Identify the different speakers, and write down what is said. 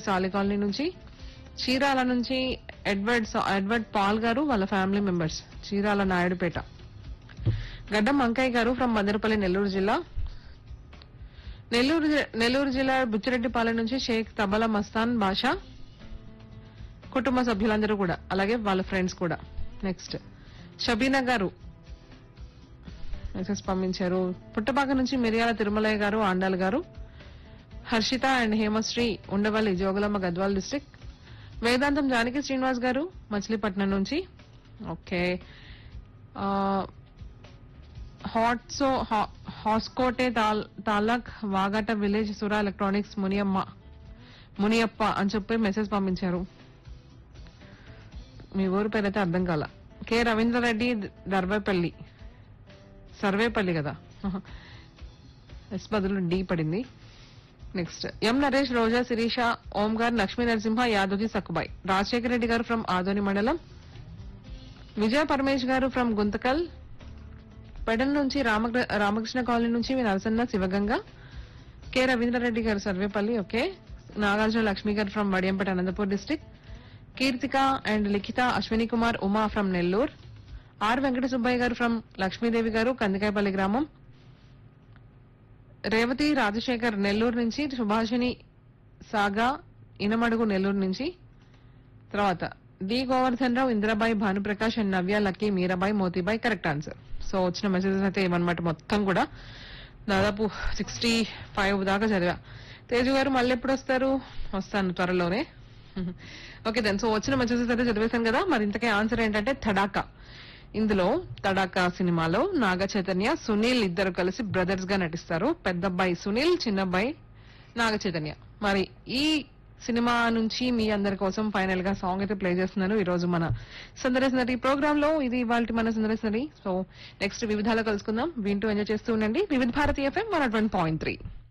Speaker 1: సాలి కాలనీ నుంచి చీరాల నుంచి ఎడ్వర్డ్ సా- ఎడ్వర్డ్ పాల్ గారు వాళ్ళ ఫ్యామిలీ మెంబర్స్ చీరాల నాయుడుపేట గడ్డం వంకయ్య గారు ఫ్రమ్ మదనపల్లి నెల్లూరు జిల్లా నెల్లూరు జి- నెల్లూరు జిల్లా బుచ్చిరెడ్డిపాలెం నుంచి షేక్ తబలా మస్తాన్ బాషా కుటుంబ సభ్యులందరూ కూడా అలాగే వాళ్ళ ఫ్రెండ్స్ కూడా నెక్స్ట్ షబీనా గారు మెసేజ్ పంపించారు పుట్టపాక నుంచి మిరియాల తిరుమలయ్య గారు ఆండాల్ గారు హర్షిత అండ్ హేమశ్రీ ఉండవల్లి జోగులమ్మ గద్వాల్ డిస్టిక్ వేదాంతం జానకి శ్రీనివాస్ గారు మచిలీపట్నం నుంచి ఓకే హాట్సో హా- హాస్కోటే తాల్- తాలక్ వాగట విలేజ్ సురా ఎలక్ట్రానిక్స్ మునియమ్మ మునియప్ప అని చెప్పి మెసేజ్ పంపించారు మీ ఊరు పేరైతే అర్థం కాల కె రవీంద్రరెడ్డి దర్వేపల్లి సర్వేపల్లి కదా ఎస్ బదులు డి పడింది next M Naresh Roja Sirisha Omkar Lakshmi Narasimha Yadavji Sakkubai Rajasekhara Reddy garu from Adoni మండలం విజయ పరమేష్ గారు ఫ్రమ్ గుంతకల్ పెడన్ నుంచి రామకృ రామకృష్ణ కాలనీ నుంచి మీ Narasanna Sivaganga K Ravindrareddy garu Sarvepalli okay Nagarjuna Lakshmi garu from Vadiyampeta Anantapur district Keerthika and Likhita Ashwini Kumar Uma from Nellore R Venkata Subbaiah garu from Lakshmidevi గారు కందికాయపల్లి గ్రామం రేవతి రాజశేఖర్ నెల్లూరు నుంచి సుభాషిణి సాగా ఇనమడుగు నెల్లూరు నుంచి తర్వాత D Govardhan Rao Indirabai Bhanuprakash and Navya Lucky Meerabai Motibai correct answer so వచ్చిన మెసేజెస్ అయితే ఏమన్నమాట మొత్తం కూడా దాదాపు సిక్స్టీ ఫైవ్ దాకా చదివా తేజు గారు మళ్ళీ ఎప్పుడు వస్తారు వస్తాను త్వరలోనే ఓకే దెన్ సో వచ్చిన మెసేజెస్ అయితే చదివేశాను కదా మరి ఇంతకే ఆన్సర్ ఏంటంటే తడాకా ఇందులో తడాకా సినిమాలో నాగ చైతన్య సునీల్ ఇద్దరు కలిసి బ్రదర్స్ గా నటిస్తారు పెద్దబ్బాయి సునీల్ చిన్నబ్బాయి నాగ చైతన్య మరి ఈ సినిమా నుంచి మీ అందరి కోసం ఫైనల్ గా సాంగ్ అయితే ప్లే చేస్తున్నాను ఈ రోజు మన సందర్శనరి ప్రోగ్రామ్ లో ఇది ఇవాళ మన సందర్శనరి సో నెక్స్ట్ వివిధాలో కలుసుకుందాం వింటూ ఎంజాయ్ చేస్తూ ఉండండి Vividh Bharati FM one point three